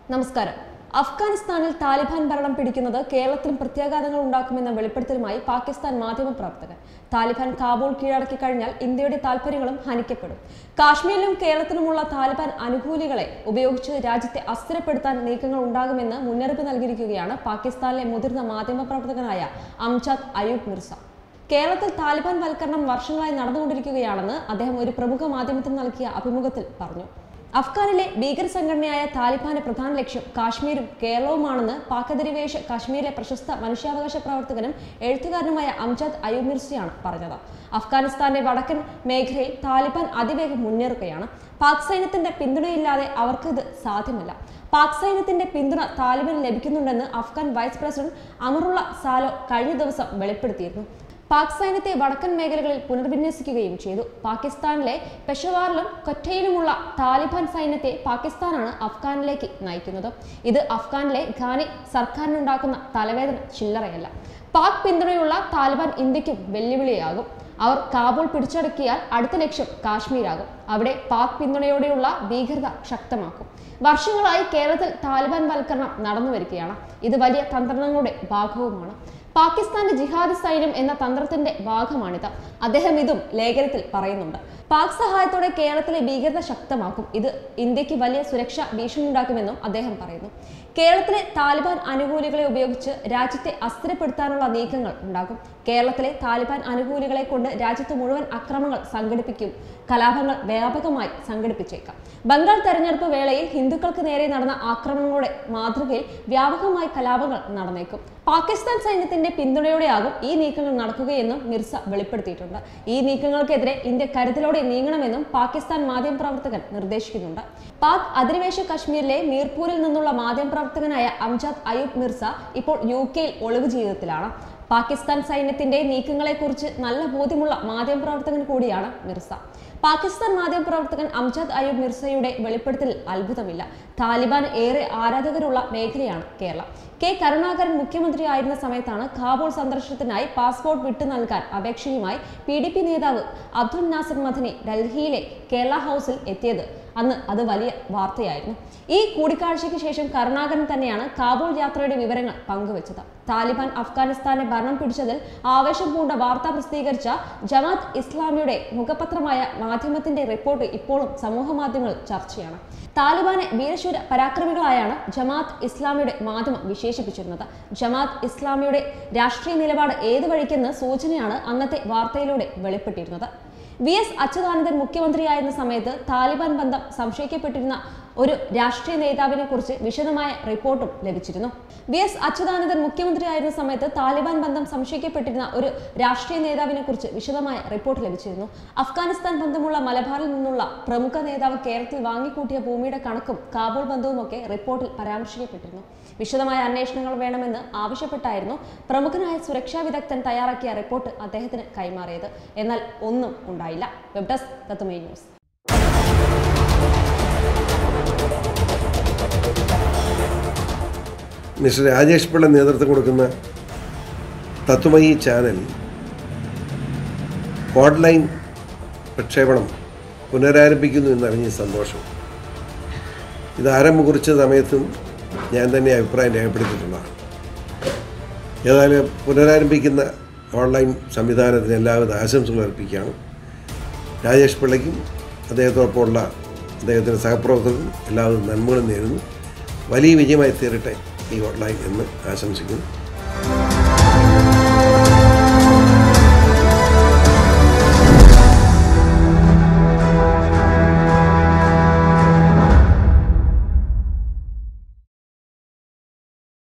നമസ്കാരം അഫ്ഗാനിസ്ഥാനിൽ താലിബാൻ ഭരണം പിടിക്കുന്നത് കേരളത്തിലും പ്രത്യാഘാതങ്ങൾ ഉണ്ടാക്കുമെന്ന വെളിപ്പെടുത്തലുമായി പാകിസ്ഥാൻ മാധ്യമപ്രവർത്തകൻ താലിബാൻ കാബൂൾ കീഴടക്കി കഴിഞ്ഞാൽ ഇന്ത്യയുടെ താൽപര്യങ്ങളും ഹനിക്കപ്പെടും കാശ്മീരിലും കേരളത്തിലുമുള്ള താലിബാൻ അനുകൂലികളെ ഉപയോഗിച്ച് രാജ്യത്തെ അസ്ഥിരപ്പെടുത്താൻ നീക്കങ്ങൾ ഉണ്ടാകുമെന്ന് മുന്നറിയിപ്പ് നൽകിയിരിക്കുകയാണ് പാകിസ്ഥാനിലെ മുതിർന്ന മാധ്യമപ്രവർത്തകനായ അംജാദ് അയൂബ് മിർസ കേരളത്തിൽ താലിബാൻ വൽക്കരണം വർഷങ്ങളായി നടന്നുകൊണ്ടിരിക്കുകയാണെന്ന് അദ്ദേഹം ഒരു പ്രമുഖ മാധ്യമത്തിന് നൽകിയ അഭിമുഖത്തിൽ പറഞ്ഞു അഫ്ഗാനിലെ ഭീകര സംഘടനയായ താലിബാന്റെ പ്രധാന ലക്ഷ്യം കാശ്മീരും കേരളവുമാണെന്ന് പാക് അധിനിവേശ കാശ്മീരിലെ പ്രശസ്ത മനുഷ്യാവകാശ പ്രവർത്തകനും എഴുത്തുകാരനുമായ അംജാദ് അയൂബ് മിർസിയാണ് പറഞ്ഞത് അഫ്ഗാനിസ്ഥാന്റെ വടക്കൻ മേഖലയിൽ താലിബാൻ അതിവേഗം മുന്നേറുകയാണ് പാക് സൈന്യത്തിന്റെ പിന്തുണയില്ലാതെ അവർക്ക് ഇത് സാധ്യമല്ല പാക് സൈന്യത്തിന്റെ പിന്തുണ താലിബാന് ലഭിക്കുന്നുണ്ടെന്ന് അഫ്ഗാൻ വൈസ് പ്രസിഡന്റ് അമറുള്ള സാലോ കഴിഞ്ഞ ദിവസം വെളിപ്പെടുത്തിയിരുന്നു പാക് സൈന്യത്തെ വടക്കൻ മേഖലകളിൽ പുനർവിന്യസിക്കുകയും ചെയ്തു പാകിസ്ഥാനിലെ പെഷവാറിലും കൊറ്റയിലുമുള്ള താലിബാൻ സൈന്യത്തെ പാകിസ്ഥാനാണ് അഫ്ഗാനിലേക്ക് നയിക്കുന്നത് ഇത് അഫ്ഗാനിലെ ഖാനി സർക്കാരിനുണ്ടാക്കുന്ന തലവേദന ചില്ലറയല്ല പാക് പിന്തുണയുള്ള താലിബാൻ ഇന്ത്യക്കും വെല്ലുവിളിയാകും അവർ കാബൂൾ പിടിച്ചടക്കിയാൽ അടുത്ത ലക്ഷ്യം കാശ്മീരാകും അവിടെ പാക് പിന്തുണയോടെയുള്ള ഭീകരത ശക്തമാക്കും വർഷങ്ങളായി കേരളത്തിൽ താലിബാൻ വൽക്കരണം നടന്നു വരികയാണ് ഇത് വലിയ തന്ത്രങ്ങളുടെ ഭാഗവുമാണ് പാകിസ്ഥാന്റെ ജിഹാദി സൈന്യം എന്ന തന്ത്രത്തിന്റെ ഭാഗമാണിത് അദ്ദേഹം ഇതും ലേഖനത്തിൽ പറയുന്നുണ്ട് പാക് സഹായത്തോടെ കേരളത്തിലെ ഭീകരത ശക്തമാക്കും ഇത് ഇന്ത്യക്ക് വലിയ സുരക്ഷാ ഭീഷണി ഉണ്ടാക്കുമെന്നും അദ്ദേഹം പറയുന്നു കേരളത്തിലെ താലിബാൻ അനുകൂലികളെ ഉപയോഗിച്ച് രാജ്യത്തെ അസ്ഥിരപ്പെടുത്താനുള്ള നീക്കങ്ങൾ ഉണ്ടാകും കേരളത്തിലെ താലിബാൻ അനുകൂലികളെ കൊണ്ട് രാജ്യത്ത് മുഴുവൻ അക്രമങ്ങൾ സംഘടിപ്പിക്കും കലാപങ്ങൾ വ്യാപകമായി സംഘടിപ്പിച്ചേക്കാം ബംഗാൾ തെരഞ്ഞെടുപ്പ് വേളയിൽ ഹിന്ദുക്കൾക്ക് നേരെ നടന്ന ആക്രമണങ്ങളുടെ മാതൃകയിൽ വ്യാപകമായി കലാപങ്ങൾ നടന്നേക്കും പാകിസ്ഥാൻ സൈന്യത്തിന്റെ പിന്തുണയോടെയാകും ഈ നീക്കങ്ങൾ നടക്കുകയെന്നും മിർസ വെളിപ്പെടുത്തിയിട്ടുണ്ട് ഈ നീക്കങ്ങൾക്കെതിരെ ഇന്ത്യ കരുതലോടെ നീങ്ങണമെന്നും പാകിസ്ഥാൻ മാധ്യമപ്രവർത്തകൻ നിർദ്ദേശിക്കുന്നുണ്ട് പാക് അധിനിവേശ കശ്മീരിലെ മീർപൂരിൽ നിന്നുള്ള മാധ്യമപ്രവർത്തകനായ അംജാദ് അയൂബ് മിർസ ഇപ്പോൾ യു കെയിൽ ഒളിവ് ജീവിതത്തിലാണ് പാകിസ്ഥാൻ സൈന്യത്തിന്റെ നീക്കങ്ങളെക്കുറിച്ച് നല്ല ബോധ്യമുള്ള മാധ്യമപ്രവർത്തകൻ കൂടിയാണ് മിർസ പാകിസ്ഥാൻ മാധ്യമപ്രവർത്തകൻ അംജാദ് അയൂബ് മിർസയുടെ വെളിപ്പെടുത്തലിൽ അത്ഭുതമില്ല താലിബാൻ ഏറെ ആരാധകരുള്ള മേഖലയാണ് കേരളം കെ കരുണാകരൻ മുഖ്യമന്ത്രിയായിരുന്ന സമയത്താണ് കാബൂൾ സന്ദർശനത്തിനായി പാസ്പോർട്ട് വിട്ടു നൽകാൻ അപേക്ഷയുമായി പി ഡി പി നേതാവ് അബ്ദുൽ നാസർ മദനി ഡൽഹിയിലെ കേരള ഹൗസിൽ എത്തിയത് അന്ന് അത് വലിയ വാർത്തയായിരുന്നു ഈ കൂടിക്കാഴ്ചയ്ക്ക് ശേഷം കരുണാകരൻ തന്നെയാണ് കാബൂൾ യാത്രയുടെ വിവരങ്ങൾ പങ്കുവച്ചത് താലിബാൻ അഫ്ഗാനിസ്ഥാനെ ഭരണം പിടിച്ചതിൽ ആവേശം പൂണ്ട വാർത്ത പ്രസിദ്ധീകരിച്ച ജമാത്ത് ഇസ്ലാമിയുടെ മുഖപത്രമായ മാധ്യമത്തിന്റെ റിപ്പോർട്ട് ഇപ്പോഴും സമൂഹ മാധ്യമങ്ങളിൽ ചർച്ചയാണ് താലിബാനെ വീരശൂര പരാക്രമികളായാണ് ജമാത്ത് ഇസ്ലാമിയുടെ മാധ്യമം വിശേഷിപ്പിച്ചിരുന്നത് ജമാത്ത് ഇസ്ലാമിയുടെ രാഷ്ട്രീയ നിലപാട് ഏത് വഴിക്കെന്ന് സൂചനയാണ് അന്നത്തെ വാർത്തയിലൂടെ വെളിപ്പെട്ടിരുന്നത് വി എസ് അച്യുതാനന്ദൻ മുഖ്യമന്ത്രിയായിരുന്ന സമയത്ത് താലിബാൻ ബന്ധം സംശയിക്കപ്പെട്ടിരുന്ന ഒരു രാഷ്ട്രീയ നേതാവിനെ കുറിച്ച് വിശദമായ റിപ്പോർട്ടും ലഭിച്ചിരുന്നു വി എസ് അച്യുതാനന്ദൻ മുഖ്യമന്ത്രിയായിരുന്ന സമയത്ത് താലിബാൻ ബന്ധം സംശയിക്കപ്പെട്ടിരുന്ന ഒരു രാഷ്ട്രീയ നേതാവിനെ കുറിച്ച് വിശദമായ റിപ്പോർട്ട് ലഭിച്ചിരുന്നു അഫ്ഗാനിസ്ഥാൻ ബന്ധമുള്ള മലബാറിൽ നിന്നുള്ള പ്രമുഖ നേതാവ് കേരളത്തിൽ വാങ്ങിക്കൂട്ടിയ ഭൂമിയുടെ കണക്കും കാബൂൾ ബന്ധവുമൊക്കെ റിപ്പോർട്ടിൽ പരാമർശിക്കപ്പെട്ടിരുന്നു വിശദമായ അന്വേഷണങ്ങൾ വേണമെന്ന് ആവശ്യപ്പെട്ടായിരുന്നു പ്രമുഖനായ സുരക്ഷാ വിദഗ്ധൻ തയ്യാറാക്കിയ റിപ്പോർട്ട് അദ്ദേഹത്തിന് കൈമാറിയത് എന്നാൽ ഒന്നും ഉണ്ടായില്ല web desk Tatwamayi news mister Rajesh Pillai നേതൃത്വം കൊടുക്കുന്ന തത്വമയി ചാനൽ ഓൺലൈൻ പ്രക്ഷേപണം പുനരാരംഭിക്കുന്നു എന്നറിഞ്ഞ സന്തോഷം ഇത് ആരംഭം കുറിച്ച സമയത്തും ഞാൻ തന്നെ അഭിപ്രായം രേഖപ്പെടുത്തിയിട്ടുള്ളതാണ് ഏതായാലും പുനരാരംഭിക്കുന്ന ഓൺലൈൻ സംവിധാനത്തിന് എല്ലാവിധ ആശംസകൾ അർപ്പിക്കുകയാണ് രാജേഷ് പിള്ളയ്ക്കും അദ്ദേഹത്തോടൊപ്പമുള്ള അദ്ദേഹത്തിൻ്റെ സഹപ്രവർത്തകർക്കും എല്ലാവിധ നന്മകളും നേരുന്നു വലിയ വിജയമായി തീരട്ടെ ഈ ഓൺലൈൻ എന്ന് ആശംസിക്കുന്നു